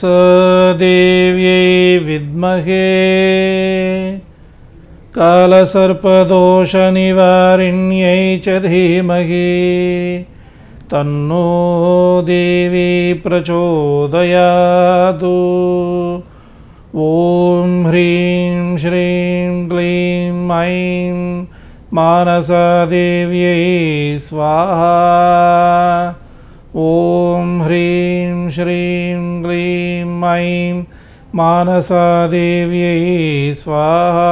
मानसादेव्यै विद्महे कालसर्पदोषनिवारिण्यै च धीमहि तन्नो देवी प्रचोदयातु ॐ ह्रीं श्रीं क्लीं ऐं मानसादेव्यै स्वाहा ॐ ह्रीं श्रीं क्लीं ऐं मानसादेव्यै स्वाहा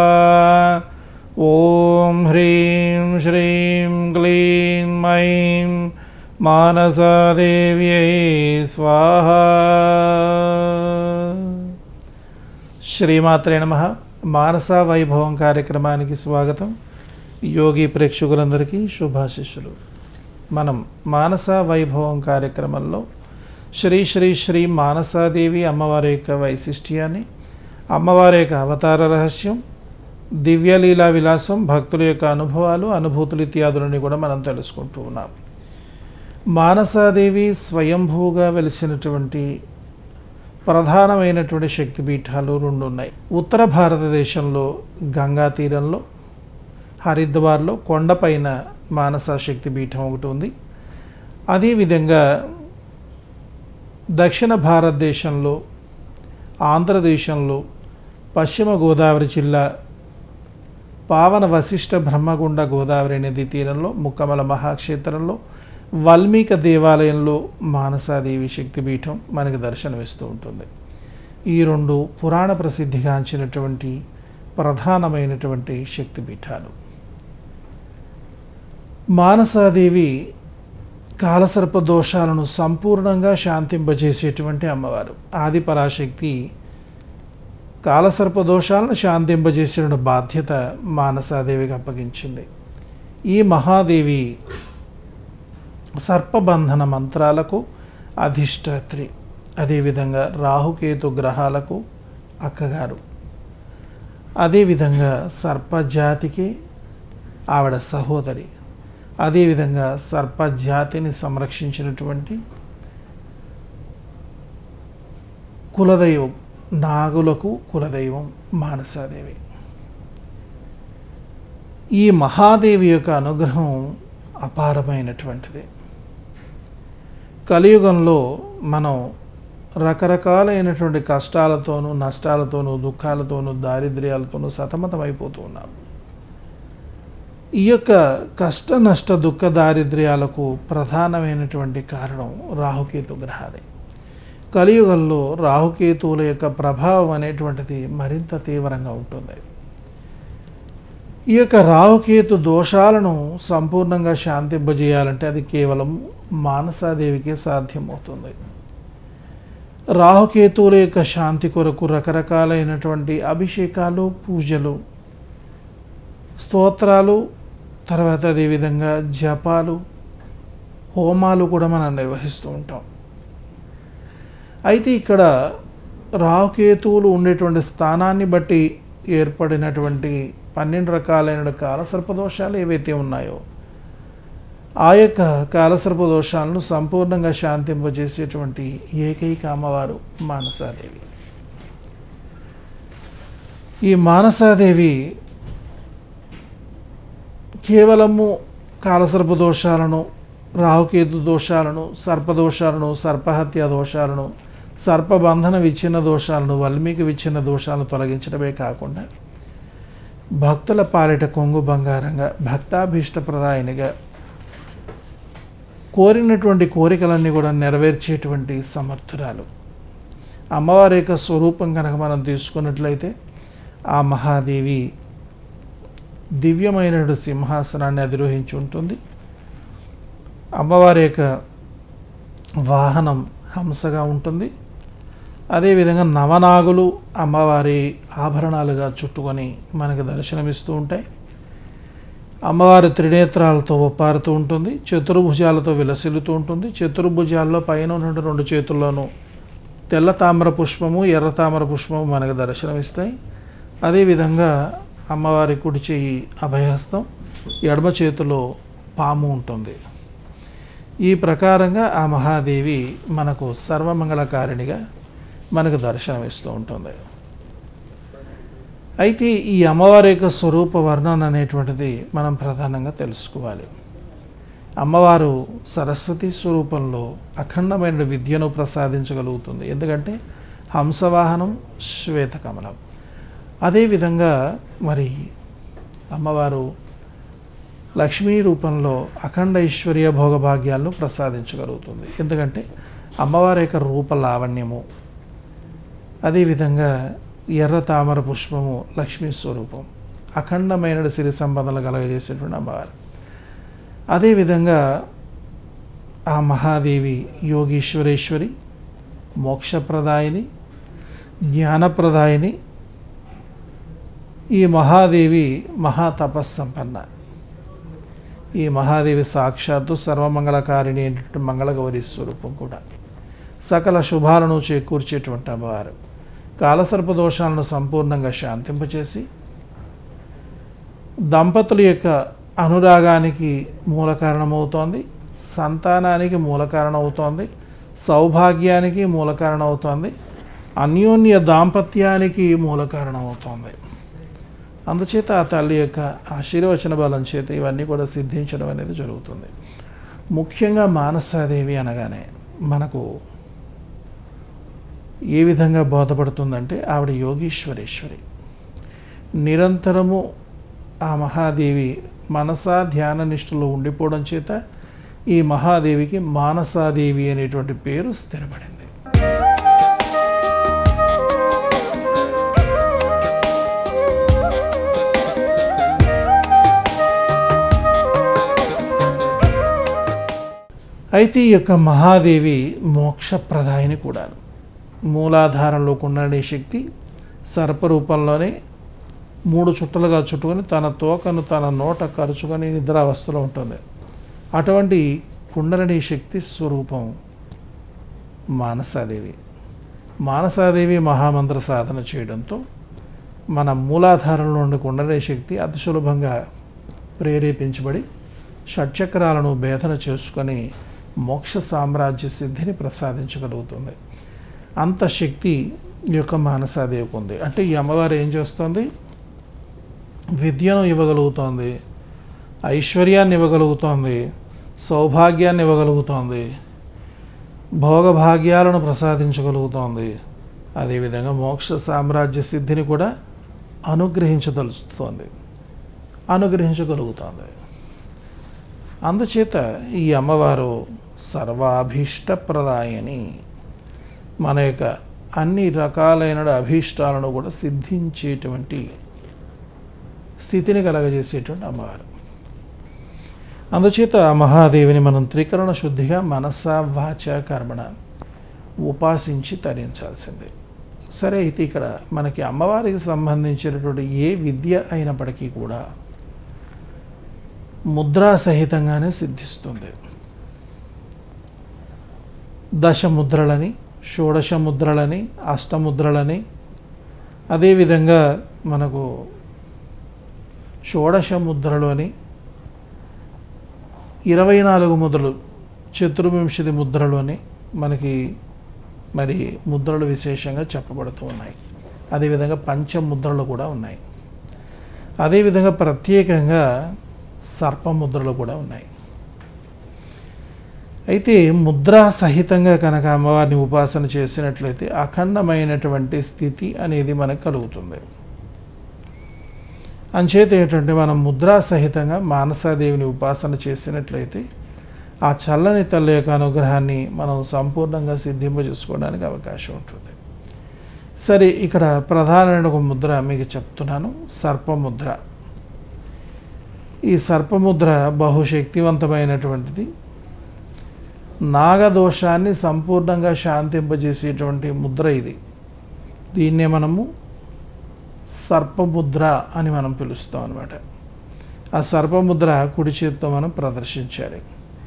ॐ ह्रीं श्रीं क्लीं ऐं मानसादेव्यै स्वाहा శ్రీమాత్రే నమ మానస వైభవం కార్యక్రమానికి స్వాగతం యోగి ప్రేక్షకులందరికీ శుభాశిష్యులు మనం మానస వైభవం కార్యక్రమంలో శ్రీ శ్రీ శ్రీ మానసాదేవి అమ్మవారి యొక్క వైశిష్ట్యాన్ని అమ్మవారి యొక్క అవతార రహస్యం దివ్యలీలా విలాసం భక్తుల యొక్క అనుభవాలు అనుభూతులు ఇత్యాదులని కూడా మనం తెలుసుకుంటూ ఉన్నాం మానసాదేవి స్వయంభూగా వెలిసినటువంటి ప్రధానమైనటువంటి శక్తిపీఠాలు రెండు ఉన్నాయి ఉత్తర భారతదేశంలో గంగా తీరంలో హరిద్వార్లో కొండపైన మానస శక్తిపీఠం ఒకటి ఉంది అదేవిధంగా దక్షిణ భారతదేశంలో ఆంధ్రదేశంలో పశ్చిమ గోదావరి జిల్లా పావన వశిష్ఠ బ్రహ్మగుండ గోదావరి నది తీరంలో ముక్కమల మహాక్షేత్రంలో వాల్మీక దేవాలయంలో మానసాదేవి శక్తిపీఠం మనకి దర్శనమిస్తూ ఉంటుంది ఈ రెండు పురాణ ప్రసిద్ధిగాంచినటువంటి ప్రధానమైనటువంటి శక్తిపీఠాలు మానసాదేవి కాలసర్ప దోషాలను సంపూర్ణంగా శాంతింపజేసేటువంటి అమ్మవారు ఆది పరాశక్తి కాలసర్ప దోషాలను శాంతింపజేసిన బాధ్యత మానసాదేవికి అప్పగించింది ఈ మహాదేవి సర్పబంధన మంత్రాలకు అధిష్టాత్రి అదేవిధంగా రాహుకేతు గ్రహాలకు అక్కగారు అదేవిధంగా సర్పజాతికి ఆవిడ సహోదరి అదేవిధంగా సర్పజాతిని సంరక్షించినటువంటి కులదైవం నాగులకు కులదైవం మానసాదేవి ఈ మహాదేవి యొక్క అనుగ్రహం అపారమైనటువంటిది కలియుగంలో మనం రకరకాలైనటువంటి కష్టాలతోనూ నష్టాలతోనూ దుఃఖాలతోనూ దారిద్ర్యాలతోనూ సతమతమైపోతూ ఉన్నాం ఈ యొక్క కష్ట నష్ట దుఃఖ దారిద్ర్యాలకు ప్రధానమైనటువంటి కారణం రాహుకేతు గ్రహాలే కలియుగంలో రాహుకేతువుల యొక్క ప్రభావం అనేటువంటిది మరింత తీవ్రంగా ఉంటుంది ఈ యొక్క రాహుకేతు దోషాలను సంపూర్ణంగా శాంతింపజేయాలంటే అది కేవలం మానసాదేవికే సాధ్యమవుతుంది రాహుకేతువుల యొక్క శాంతి కొరకు రకరకాలైనటువంటి అభిషేకాలు పూజలు స్తోత్రాలు తర్వాత అదేవిధంగా జపాలు హోమాలు కూడా మనం నిర్వహిస్తూ ఉంటాం అయితే ఇక్కడ రాహుకేతువులు ఉండేటువంటి స్థానాన్ని బట్టి ఏర్పడినటువంటి పన్నెండు రకాలైన కాలసర్పదోషాలు ఏవైతే ఉన్నాయో ఆ యొక్క కాలసర్పదోషాలను సంపూర్ణంగా శాంతింపజేసేటువంటి ఏకైక అమ్మవారు మానసాదేవి ఈ మానసాదేవి కేవలము కాలసర్ప దోషాలను రాహుకేతు దోషాలను సర్పదోషాలను సర్పహత్య దోషాలను సర్పబంధన విచ్ఛిన్న దోషాలను వల్మీకి విచ్ఛిన్న దోషాలను తొలగించడమే కాకుండా భక్తుల పాలిట కొంగు బంగారంగా భక్తాభీష్టప్రదాయనిగా కోరినటువంటి కోరికలన్నీ కూడా నెరవేర్చేటువంటి సమర్థురాలు అమ్మవారి యొక్క స్వరూపం కనుక మనం తీసుకున్నట్లయితే ఆ మహాదేవి దివ్యమైన సింహాసనాన్ని అధిరోహించి ఉంటుంది అమ్మవారి యొక్క వాహనం హంసగా ఉంటుంది అదేవిధంగా నవనాగులు అమ్మవారి ఆభరణాలుగా చుట్టుకొని మనకు దర్శనమిస్తూ ఉంటాయి అమ్మవారి త్రినేత్రాలతో ఒప్పారుతూ ఉంటుంది చతుర్భుజాలతో విలసిల్లుతూ ఉంటుంది చతుర్భుజాల్లో పైన ఉన్న రెండు చేతుల్లోనూ తెల్ల తామర పుష్పము ఎర్ర తామర పుష్పము మనకు దర్శనమిస్తాయి అదేవిధంగా అమ్మవారి కుడి చెయ్యి అభయహస్తం ఎడమ చేతిలో పాము ఉంటుంది ఈ ప్రకారంగా ఆ మహాదేవి మనకు సర్వమంగళకారిణిగా మనకు దర్శనం ఇస్తూ ఉంటుంది అయితే ఈ అమ్మవారి యొక్క స్వరూప వర్ణన అనేటువంటిది మనం ప్రధానంగా తెలుసుకోవాలి అమ్మవారు సరస్వతి స్వరూపంలో అఖండమైన విద్యను ప్రసాదించగలుగుతుంది ఎందుకంటే హంసవాహనం శ్వేతకమలం అదేవిధంగా మరి అమ్మవారు లక్ష్మీ రూపంలో అఖండ ఐశ్వర్య భోగభాగ్యాలను ప్రసాదించగలుగుతుంది ఎందుకంటే అమ్మవారి యొక్క రూప లావణ్యము అదేవిధంగా ఎర్ర తామర పుష్పము లక్ష్మీ స్వరూపం అఖండమైన సిరి సంపదలు కలగజేసేటువంటి అమ్మవారు అదేవిధంగా ఆ మహాదేవి యోగీశ్వరేశ్వరి మోక్షప్రదాయిని జ్ఞానప్రదాయిని ఈ మహాదేవి మహాతపస్సంపన్న ఈ మహాదేవి సాక్షాత్తు సర్వమంగళకారిణి అయినటువంటి మంగళగౌరి స్వరూపం కూడా సకల శుభాలను చేకూర్చేటువంటి అమ్మవారు కాలసర్ప దోషాలను సంపూర్ణంగా శాంతింపచేసి దంపతుల యొక్క అనురాగానికి మూల కారణమవుతోంది సంతానానికి మూల కారణమవుతోంది సౌభాగ్యానికి మూల కారణమవుతోంది అన్యోన్య దాంపత్యానికి మూల కారణమవుతోంది అందుచేత ఆ తల్లి యొక్క ఆశీర్వచన బలం చేత ఇవన్నీ కూడా సిద్ధించడం అనేది జరుగుతుంది ముఖ్యంగా మానసాదేవి అనగానే మనకు ఏ విధంగా బోధపడుతుందంటే ఆవిడ యోగీశ్వరేశ్వరి నిరంతరము ఆ మహాదేవి మనసా ధ్యాన నిష్ఠలో ఉండిపోవడం చేత ఈ మహాదేవికి మానసాదేవి అనేటువంటి పేరు స్థిరపడింది అయితే ఈ యొక్క మహాదేవి మోక్షప్రదాయిని కూడా మూలాధారంలో కుండలే శక్తి సర్పరూపంలోనే మూడు చుట్టలుగా చుట్టుకొని తన తోకను తన నోట కరుచుకొని నిద్రావస్థలో ఉంటుంది అటువంటి కుండలిని శక్తి స్వరూపం మానసాదేవి మానసాదేవి మహామంత్ర సాధన చేయడంతో మన మూలాధారంలో ఉండే కుండలిని శక్తి అతి సులభంగా ప్రేరేపించబడి షట్చక్రాలను భేదన చేసుకొని మోక్ష సామ్రాజ్య సిద్ధిని ప్రసాదించగలుగుతుంది అంత శక్తి ఈ యొక్క మానసాదేవికి ఉంది అంటే ఈ అమ్మవారు ఏం చేస్తుంది విద్యను ఇవ్వగలుగుతోంది ఐశ్వర్యాన్ని ఇవ్వగలుగుతోంది సౌభాగ్యాన్ని ఇవ్వగలుగుతోంది భోగభాగ్యాలను ప్రసాదించగలుగుతోంది అదేవిధంగా మోక్ష సామ్రాజ్య సిద్ధిని కూడా అనుగ్రహించదలుచుతోంది అనుగ్రహించగలుగుతోంది అందుచేత ఈ అమ్మవారు సర్వాభీష్టప్రదాయని మన యొక్క అన్ని రకాలైన అభీష్టాలను కూడా సిద్ధించేటువంటి స్థితిని కలగజేసేటువంటి అమ్మవారు అందుచేత ఆ మహాదేవిని మనం త్రికరణ శుద్ధిగా మనస వాచ కర్మణ ఉపాసించి తరించాల్సిందే సరే అయితే ఇక్కడ మనకి అమ్మవారికి సంబంధించినటువంటి ఏ విద్య అయినప్పటికీ కూడా ముద్రా సహితంగానే సిద్ధిస్తుంది దశ ముద్రలని షోడశ ముద్రలని అష్టముద్రలని అదేవిధంగా మనకు షోడశ ముద్రలోని ఇరవై నాలుగు ముద్రలు చతుర్వింశతి ముద్రలోని మనకి మరి ముద్రలు విశేషంగా చెప్పబడుతూ ఉన్నాయి అదేవిధంగా పంచముద్రలు కూడా ఉన్నాయి అదేవిధంగా ప్రత్యేకంగా సర్పముద్రలు కూడా ఉన్నాయి అయితే ముద్రా సహితంగా కనుక అమ్మవారిని ఉపాసన చేసినట్లయితే అఖండమైనటువంటి స్థితి అనేది మనకు కలుగుతుంది అంచేత ఏంటంటే మనం ముద్రా సహితంగా మానసాదేవిని ఉపాసన చేసినట్లయితే ఆ చల్లని తల్లి యొక్క అనుగ్రహాన్ని మనం సంపూర్ణంగా సిద్ధింపజేసుకోవడానికి అవకాశం ఉంటుంది సరే ఇక్కడ ప్రధానమైన ఒక ముద్ర మీకు చెప్తున్నాను సర్పముద్ర ఈ సర్పముద్ర బహుశక్తివంతమైనటువంటిది నాగదోషాన్ని సంపూర్ణంగా శాంతింపజేసేటువంటి ముద్ర ఇది దీన్నే మనము సర్పముద్ర అని మనం పిలుస్తాం అనమాట ఆ సర్పముద్ర కుడి చేతితో మనం ప్రదర్శించాలి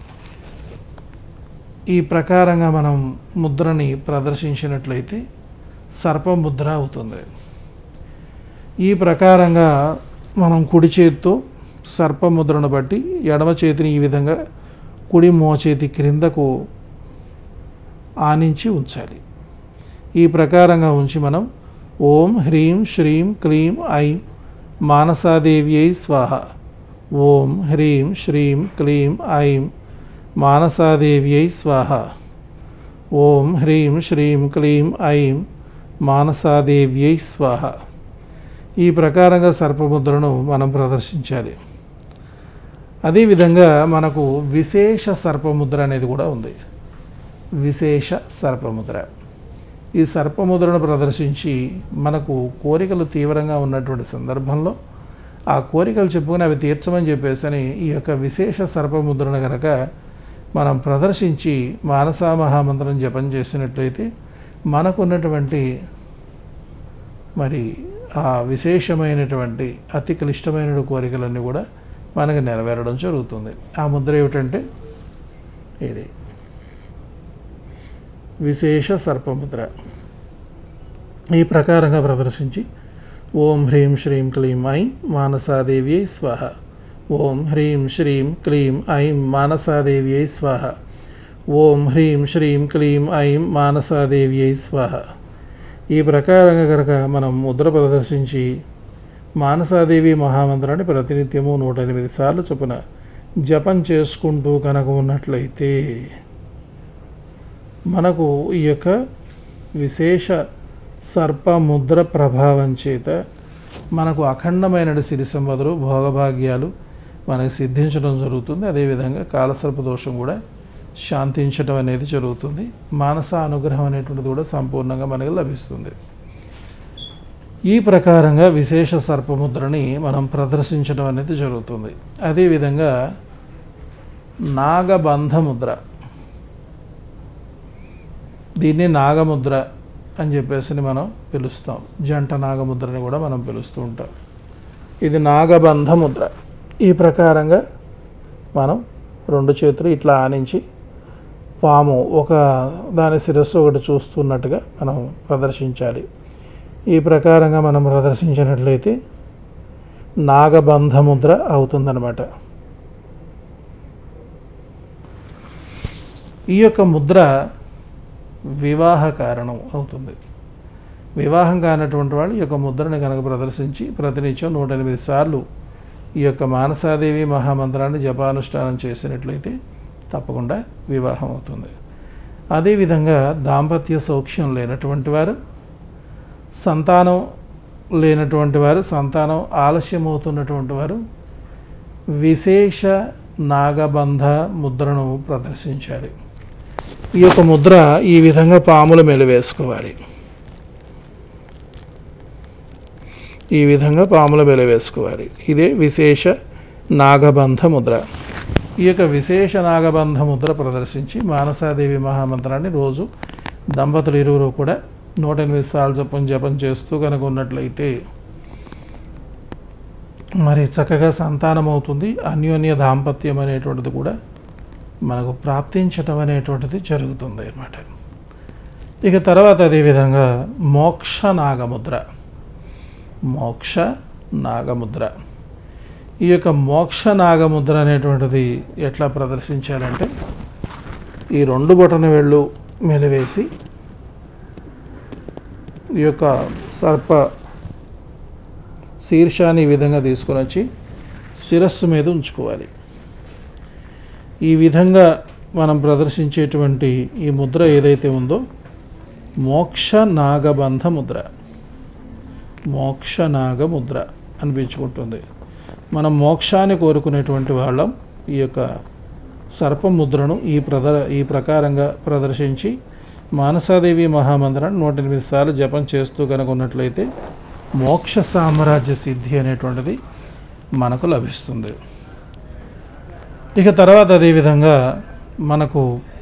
ఈ ప్రకారంగా మనం ముద్రని ప్రదర్శించినట్లయితే సర్పముద్ర అవుతుంది ఈ ప్రకారంగా మనం కుడి చేతితో సర్పముద్రను బట్టి ఎడమ చేతిని ఈ విధంగా కుడి మోచేతి క్రిందకు ఆనించి ఉంచాలి ఈ ప్రకారంగా ఉంచి మనం ఓం హ్రీం శ్రీం క్లీం ఐం మానసాదేవ్యై స్వాహ ఓం హ్రీం శ్రీం క్లీం ఐం మానసాదేవ్యై స్వాహ ఓం హ్రీం శ్రీం క్లీం ఐం మానసాదేవ్యై స్వాహ ఈ ప్రకారంగా సర్పముద్రను మనం ప్రదర్శించాలి అదేవిధంగా మనకు విశేష సర్పముద్ర అనేది కూడా ఉంది విశేష సర్పముద్ర ఈ సర్పముద్రను ప్రదర్శించి మనకు కోరికలు తీవ్రంగా ఉన్నటువంటి సందర్భంలో ఆ కోరికలు చెప్పుకుని అవి తీర్చమని చెప్పేసి అని ఈ యొక్క విశేష సర్పముద్రను కనుక మనం ప్రదర్శించి మానసా మహామంత్రం జపం చేసినట్లయితే మనకున్నటువంటి మరి ఆ విశేషమైనటువంటి అతి క్లిష్టమైన కోరికలన్నీ కూడా మనకు నెరవేరడం జరుగుతుంది ఆ ముద్ర ఏమిటంటే ఇది విశేష సర్పముద్ర ఈ ప్రకారంగా ప్రదర్శించి ఓం హ్రీం శ్రీం క్లీం ఐం మానసాదేవ్యై స్వాహ ఓం హ్రీం శ్రీం క్లీం ఐం మానసాదేవ్యై స్వాహ ఓం హ్రీం శ్రీం క్లీం ఐం మానసాదేవ్యై స్వాహ ఈ ప్రకారంగా కనుక మనం ముద్ర ప్రదర్శించి మానసాదేవి మహామంత్రాన్ని ప్రతినిత్యము నూట ఎనిమిది సార్లు చొప్పున జపం చేసుకుంటూ కనుక ఉన్నట్లయితే మనకు ఈ యొక్క విశేష సర్పముద్ర ప్రభావం చేత మనకు అఖండమైన సిరి సంపదలు భోగభాగ్యాలు మనకు సిద్ధించడం జరుగుతుంది అదేవిధంగా కాలసర్ప దోషం కూడా శాంతించడం అనేది జరుగుతుంది మానస అనుగ్రహం అనేటువంటిది కూడా సంపూర్ణంగా మనకు లభిస్తుంది ఈ ప్రకారంగా విశేష సర్పముద్రని మనం ప్రదర్శించడం అనేది జరుగుతుంది అదేవిధంగా నాగబంధ ముద్ర దీన్ని నాగముద్ర అని చెప్పేసి మనం పిలుస్తాం జంట నాగముద్రని కూడా మనం పిలుస్తూ ఉంటాం ఇది నాగబంధ ముద్ర ఈ ప్రకారంగా మనం రెండు చేతులు ఇట్లా ఆనించి పాము ఒక దాని శిరస్సు ఒకటి చూస్తున్నట్టుగా మనం ప్రదర్శించాలి ఈ ప్రకారంగా మనం ప్రదర్శించినట్లయితే నాగబంధ ముద్ర అవుతుందన్నమాట ఈ యొక్క ముద్ర వివాహ కారణం అవుతుంది వివాహం కానటువంటి వాళ్ళు ఈ యొక్క ముద్రని కనుక ప్రదర్శించి ప్రతినిత్యం నూట ఎనిమిది సార్లు ఈ యొక్క మానసాదేవి మహామంత్రాన్ని జపానుష్ఠానం చేసినట్లయితే తప్పకుండా వివాహం అవుతుంది అదేవిధంగా దాంపత్య సౌఖ్యం లేనటువంటి వారు సంతానం లేనటువంటి వారు సంతానం ఆలస్యం అవుతున్నటువంటి వారు విశేష నాగబంధ ముద్రను ప్రదర్శించాలి ఈ యొక్క ముద్ర ఈ విధంగా పాముల మెలు వేసుకోవాలి ఈ విధంగా పాముల మెలు వేసుకోవాలి ఇదే విశేష నాగబంధ ముద్ర ఈ యొక్క విశేష నాగబంధ ముద్ర ప్రదర్శించి మానసాదేవి మహామంత్రాన్ని రోజు దంపతులు ఇరువురు కూడా నూట ఎనిమిది సార్లు జపం జపం చేస్తూ కనుక ఉన్నట్లయితే మరి చక్కగా సంతానం అవుతుంది అన్యోన్య దాంపత్యం అనేటువంటిది కూడా మనకు ప్రాప్తించటం అనేటువంటిది జరుగుతుంది అన్నమాట ఇక తర్వాత అదేవిధంగా మోక్ష నాగముద్ర మోక్ష నాగముద్ర ఈ యొక్క మోక్ష నాగముద్ర అనేటువంటిది ఎట్లా ప్రదర్శించాలంటే ఈ రెండు బొటన వేళ్ళు మెలివేసి ఈ యొక్క సర్ప శీర్షాన్ని ఈ విధంగా తీసుకొని వచ్చి శిరస్సు మీద ఉంచుకోవాలి ఈ విధంగా మనం ప్రదర్శించేటువంటి ఈ ముద్ర ఏదైతే ఉందో మోక్ష నాగబంధ ముద్ర మోక్ష నాగ ముద్ర అనిపించుకుంటుంది మనం మోక్షాన్ని కోరుకునేటువంటి వాళ్ళం ఈ యొక్క సర్ప ముద్రను ఈ ప్రద ఈ ప్రకారంగా ప్రదర్శించి మానసాదేవి మహామంత్రాన్ని నూట ఎనిమిది సార్లు జపం చేస్తూ కనుక ఉన్నట్లయితే మోక్ష సామ్రాజ్య సిద్ధి అనేటువంటిది మనకు లభిస్తుంది ఇక తర్వాత అదేవిధంగా మనకు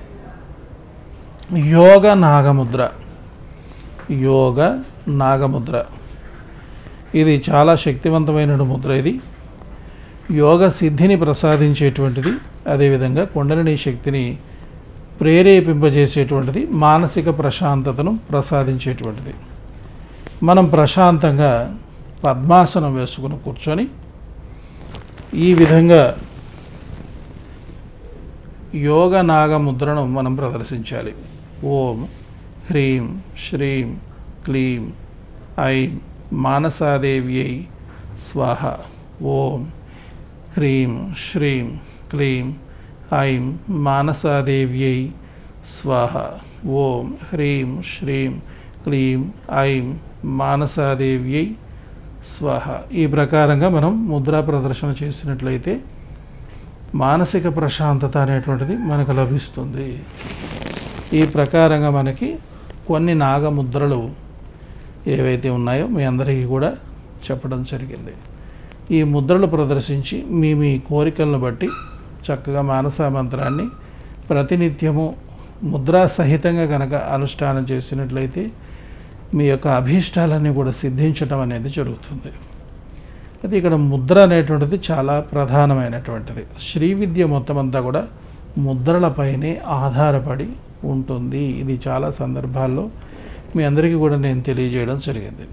యోగ నాగముద్ర యోగ నాగముద్ర ఇది చాలా శక్తివంతమైన ముద్ర ఇది యోగ సిద్ధిని ప్రసాదించేటువంటిది అదేవిధంగా కుండలిని శక్తిని ప్రేరేపింపజేసేటువంటిది మానసిక ప్రశాంతతను ప్రసాదించేటువంటిది మనం ప్రశాంతంగా పద్మాసనం వేసుకుని కూర్చొని ఈ విధంగా యోగ నాగ ముద్రను మనం ప్రదర్శించాలి ఓం హ్రీం శ్రీం క్లీం ఐం మానసాదేవ్యై స్వాహ ఓం హ్రీం శ్రీం క్లీం ఐం మానసాదేవ్యై స్వాహ ఓం హ్రీం శ్రీం క్లీం ఐం మానసాదేవ్యై స్వాహ ఈ ప్రకారంగా మనం ముద్రా ప్రదర్శన చేసినట్లయితే మానసిక ప్రశాంతత అనేటువంటిది మనకు లభిస్తుంది ఈ ప్రకారంగా మనకి కొన్ని నాగముద్రలు ఏవైతే ఉన్నాయో మీ అందరికీ కూడా చెప్పడం జరిగింది ఈ ముద్రలు ప్రదర్శించి మీ మీ కోరికలను బట్టి చక్కగా మానస మంత్రాన్ని ప్రతినిత్యము ముద్రా సహితంగా కనుక అనుష్ఠానం చేసినట్లయితే మీ యొక్క అభీష్టాలన్నీ కూడా సిద్ధించడం అనేది జరుగుతుంది అయితే ఇక్కడ ముద్ర అనేటువంటిది చాలా ప్రధానమైనటువంటిది శ్రీ విద్య మొత్తం అంతా కూడా ముద్రలపైనే ఆధారపడి ఉంటుంది ఇది చాలా సందర్భాల్లో మీ అందరికీ కూడా నేను తెలియజేయడం జరిగింది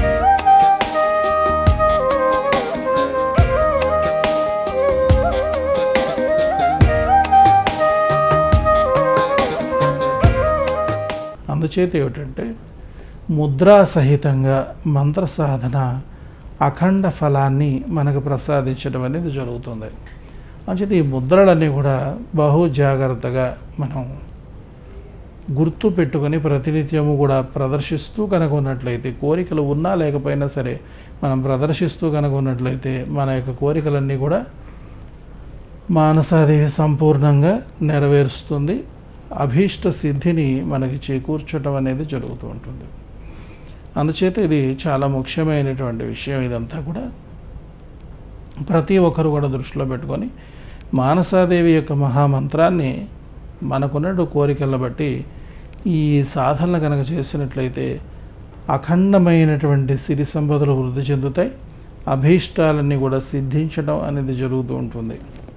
అందుచేత ఏమిటంటే ముద్రా సహితంగా మంత్ర సాధన అఖండ ఫలాన్ని మనకు ప్రసాదించడం అనేది జరుగుతుంది అంచేత ఈ ముద్రలన్నీ కూడా బహు జాగ్రత్తగా మనం గుర్తు పెట్టుకొని ప్రతినిత్యము కూడా ప్రదర్శిస్తూ కనుక ఉన్నట్లయితే కోరికలు ఉన్నా లేకపోయినా సరే మనం ప్రదర్శిస్తూ కనుక ఉన్నట్లయితే మన యొక్క కోరికలన్నీ కూడా మానసాదేవి సంపూర్ణంగా నెరవేరుస్తుంది అభీష్ట సిద్ధిని మనకి చేకూర్చడం అనేది జరుగుతూ ఉంటుంది అందుచేత ఇది చాలా ముఖ్యమైనటువంటి విషయం ఇదంతా కూడా ప్రతి ఒక్కరు కూడా దృష్టిలో పెట్టుకొని మానసాదేవి యొక్క మహామంత్రాన్ని మనకున్న కోరికలను బట్టి ఈ సాధనలు కనుక చేసినట్లయితే అఖండమైనటువంటి సిరి సంపదలు వృద్ధి చెందుతాయి అభీష్టాలన్నీ కూడా సిద్ధించడం అనేది జరుగుతూ ఉంటుంది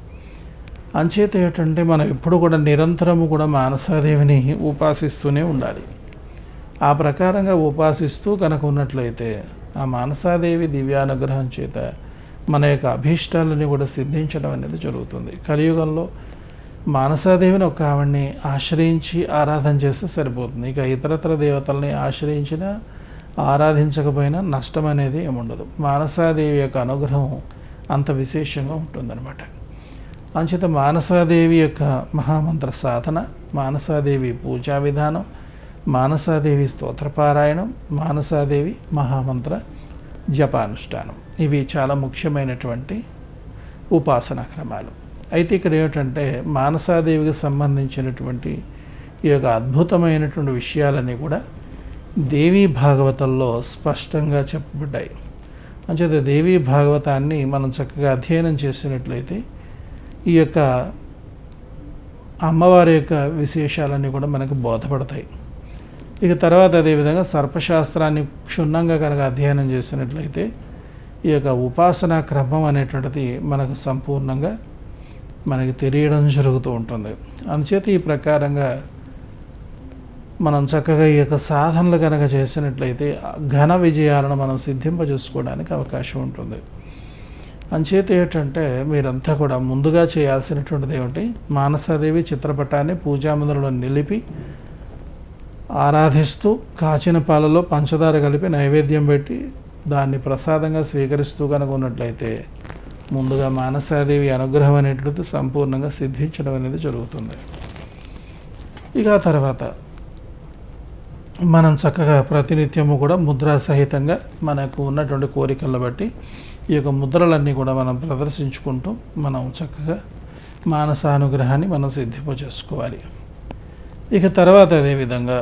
అంచేత ఏమిటంటే మనం ఎప్పుడు కూడా నిరంతరము కూడా మానసాదేవిని ఉపాసిస్తూనే ఉండాలి ఆ ప్రకారంగా ఉపాసిస్తూ కనుక ఉన్నట్లయితే ఆ మానసాదేవి దివ్యానుగ్రహం చేత మన యొక్క అభీష్టాలని కూడా సిద్ధించడం అనేది జరుగుతుంది కలియుగంలో మానసాదేవిని ఒక ఆవిడ్ని ఆశ్రయించి ఆరాధన చేస్తే సరిపోతుంది ఇక ఇతరతర దేవతల్ని ఆశ్రయించినా ఆరాధించకపోయినా నష్టం అనేది ఏముండదు మానసాదేవి యొక్క అనుగ్రహం అంత విశేషంగా ఉంటుందన్నమాట అంచేత మానసాదేవి యొక్క మహామంత్ర సాధన మానసాదేవి పూజా విధానం మానసాదేవి స్తోత్రపారాయణం మానసాదేవి మహామంత్ర జపానుష్ఠానం ఇవి చాలా ముఖ్యమైనటువంటి ఉపాసనా క్రమాలు అయితే ఇక్కడ ఏమిటంటే మానసాదేవికి సంబంధించినటువంటి ఈ యొక్క అద్భుతమైనటువంటి విషయాలన్నీ కూడా దేవీ భాగవతంలో స్పష్టంగా చెప్పబడ్డాయి అంచేత దేవీ భాగవతాన్ని మనం చక్కగా అధ్యయనం చేసినట్లయితే ఈ యొక్క అమ్మవారి యొక్క విశేషాలన్నీ కూడా మనకు బోధపడతాయి ఇక తర్వాత అదేవిధంగా సర్పశాస్త్రాన్ని క్షుణ్ణంగా కనుక అధ్యయనం చేసినట్లయితే ఈ యొక్క ఉపాసనా క్రమం అనేటువంటిది మనకు సంపూర్ణంగా మనకి తెలియడం జరుగుతూ ఉంటుంది అందుచేత ఈ ప్రకారంగా మనం చక్కగా ఈ యొక్క సాధనలు కనుక చేసినట్లయితే ఘన విజయాలను మనం సిద్ధింపజేసుకోవడానికి అవకాశం ఉంటుంది అంచేత ఏంటంటే మీరంతా కూడా ముందుగా చేయాల్సినటువంటిది ఏమిటి మానసాదేవి చిత్రపటాన్ని పూజామందిరంలో నిలిపి ఆరాధిస్తూ కాచిన పాలలో పంచదార కలిపి నైవేద్యం పెట్టి దాన్ని ప్రసాదంగా స్వీకరిస్తూ కనుక ఉన్నట్లయితే ముందుగా మానసాదేవి అనుగ్రహం అనేటువంటిది సంపూర్ణంగా సిద్ధించడం అనేది జరుగుతుంది ఇక ఆ తర్వాత మనం చక్కగా ప్రతినిత్యము కూడా ముద్రా సహితంగా మనకు ఉన్నటువంటి కోరికలను బట్టి ఈ యొక్క ముద్రలన్నీ కూడా మనం ప్రదర్శించుకుంటూ మనం చక్కగా మానసానుగ్రహాన్ని మనం సిద్ధింపజేసుకోవాలి ఇక తర్వాత అదేవిధంగా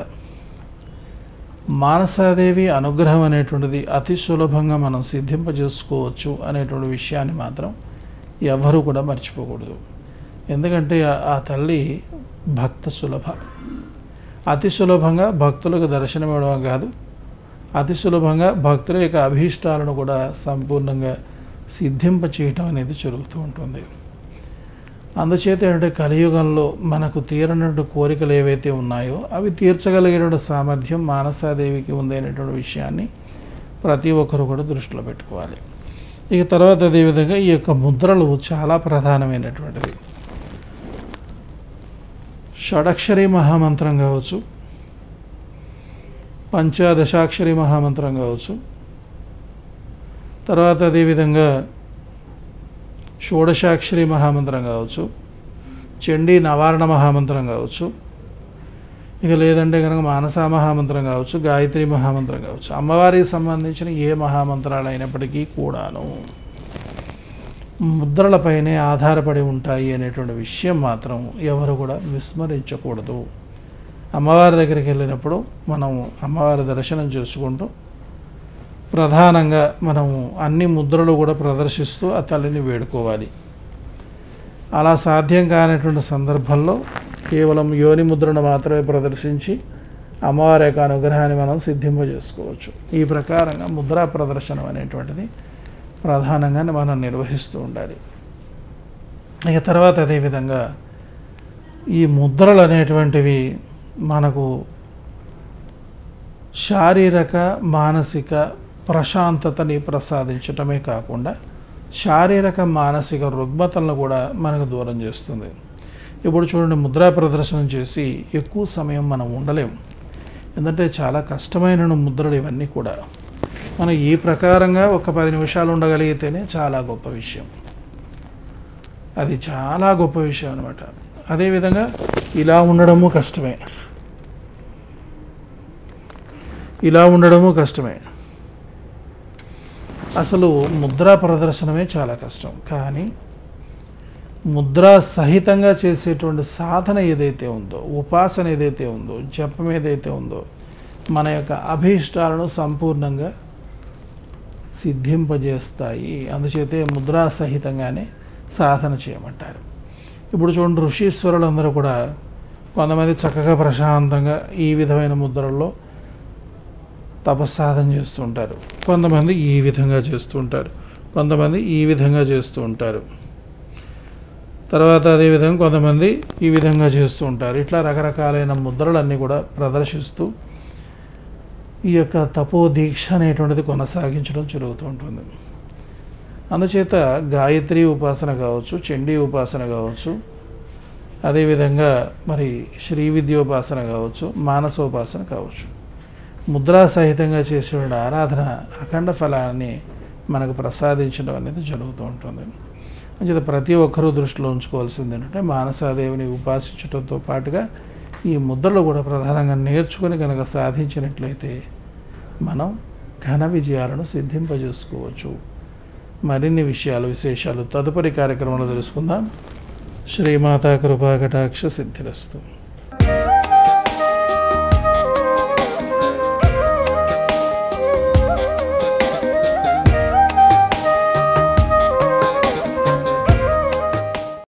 మానసాదేవి అనుగ్రహం అనేటువంటిది అతి సులభంగా మనం సిద్ధింపజేసుకోవచ్చు అనేటువంటి విషయాన్ని మాత్రం ఎవరు కూడా మర్చిపోకూడదు ఎందుకంటే ఆ- ఆ తల్లి భక్త సులభ అతి సులభంగా భక్తులకు దర్శనం ఇవ్వడం కాదు అతి సులభంగా భక్తుల యొక్క అభీష్టాలను కూడా సంపూర్ణంగా సిద్ధింప చేయటం అనేది జరుగుతూ ఉంటుంది అందుచేత ఏంటంటే కలియుగంలో మనకు తీరనటువంటి కోరికలు ఏవైతే ఉన్నాయో అవి తీర్చగలిగిన సామర్థ్యం మానసాదేవికి ఉంది అనేటువంటి విషయాన్ని ప్రతి ఒక్కరు కూడా దృష్టిలో పెట్టుకోవాలి ఇక తర్వాత అదేవిధంగా ఈ యొక్క ముద్రలు చాలా ప్రధానమైనటువంటివి షడక్షరి మహామంత్రం కావచ్చు పంచదశాక్షరి మహామంత్రం కావచ్చు తర్వాత అదేవిధంగా షోడశాక్షరి మహామంత్రం కావచ్చు చండీ నవారణ మహామంత్రం కావచ్చు ఇక లేదంటే కనుక మానసా మహామంత్రం కావచ్చు గాయత్రి మహామంత్రం కావచ్చు అమ్మవారికి సంబంధించిన ఏ మహామంత్రాలు అయినప్పటికీ కూడాను ముద్రలపైనే ఆధారపడి ఉంటాయి అనేటువంటి విషయం మాత్రం ఎవరు కూడా విస్మరించకూడదు అమ్మవారి దగ్గరికి వెళ్ళినప్పుడు మనం అమ్మవారి దర్శనం చేసుకుంటూ ప్రధానంగా మనము అన్ని ముద్రలు కూడా ప్రదర్శిస్తూ ఆ తల్లిని వేడుకోవాలి అలా సాధ్యం కానటువంటి సందర్భంలో కేవలం యోని ముద్రను మాత్రమే ప్రదర్శించి అమ్మవారి యొక్క అనుగ్రహాన్ని మనం సిద్ధింపజేసుకోవచ్చు ఈ ప్రకారంగా ముద్రా ప్రదర్శనం అనేటువంటిది ప్రధానంగా మనం నిర్వహిస్తూ ఉండాలి ఇక తర్వాత అదేవిధంగా ఈ ముద్రలు అనేటువంటివి మనకు శారీరక మానసిక ప్రశాంతతని ప్రసాదించటమే కాకుండా శారీరక మానసిక రుగ్మతలను కూడా మనకు దూరం చేస్తుంది ఇప్పుడు చూడండి ముద్రా ప్రదర్శనం చేసి ఎక్కువ సమయం మనం ఉండలేము ఎందుకంటే చాలా కష్టమైన ముద్రలు ఇవన్నీ కూడా మనం ఈ ప్రకారంగా ఒక పది నిమిషాలు ఉండగలిగితేనే చాలా గొప్ప విషయం అది చాలా గొప్ప విషయం అనమాట అదేవిధంగా ఇలా ఉండడము కష్టమే ఇలా ఉండడము కష్టమే అసలు ముద్రా ప్రదర్శనమే చాలా కష్టం కానీ ముద్రా సహితంగా చేసేటువంటి సాధన ఏదైతే ఉందో ఉపాసన ఏదైతే ఉందో జపం ఏదైతే ఉందో మన యొక్క అభీష్టాలను సంపూర్ణంగా సిద్ధింపజేస్తాయి అందుచేతే ముద్రా సహితంగానే సాధన చేయమంటారు ఇప్పుడు చూడండి ఋషీశ్వరులందరూ కూడా కొంతమంది చక్కగా ప్రశాంతంగా ఈ విధమైన ముద్రల్లో తపస్సాధన చేస్తూ ఉంటారు కొంతమంది ఈ విధంగా చేస్తూ ఉంటారు కొంతమంది ఈ విధంగా చేస్తూ ఉంటారు తర్వాత అదేవిధంగా కొంతమంది ఈ విధంగా చేస్తూ ఉంటారు ఇట్లా రకరకాలైన ముద్రలన్నీ కూడా ప్రదర్శిస్తూ ఈ యొక్క తపో దీక్ష అనేటువంటిది కొనసాగించడం జరుగుతూ ఉంటుంది అందుచేత గాయత్రి ఉపాసన కావచ్చు చండీ ఉపాసన కావచ్చు అదేవిధంగా మరి శ్రీ విద్యోపాసన కావచ్చు మానసోపాసన కావచ్చు ముద్రా సహితంగా చేసే ఆరాధన అఖండ ఫలాన్ని మనకు ప్రసాదించడం అనేది జరుగుతూ ఉంటుంది అంచేత ప్రతి ఒక్కరూ దృష్టిలో ఉంచుకోవాల్సింది ఏంటంటే మానసాదేవిని ఉపాసించడంతో పాటుగా ఈ ముద్రలు కూడా ప్రధానంగా నేర్చుకుని కనుక సాధించినట్లయితే మనం ఘన విజయాలను సిద్ధింపజేసుకోవచ్చు మరిన్ని విషయాలు విశేషాలు తదుపరి కార్యక్రమంలో తెలుసుకుందాం శ్రీమాతా కృపాకటాక్ష సిద్ధిరస్తు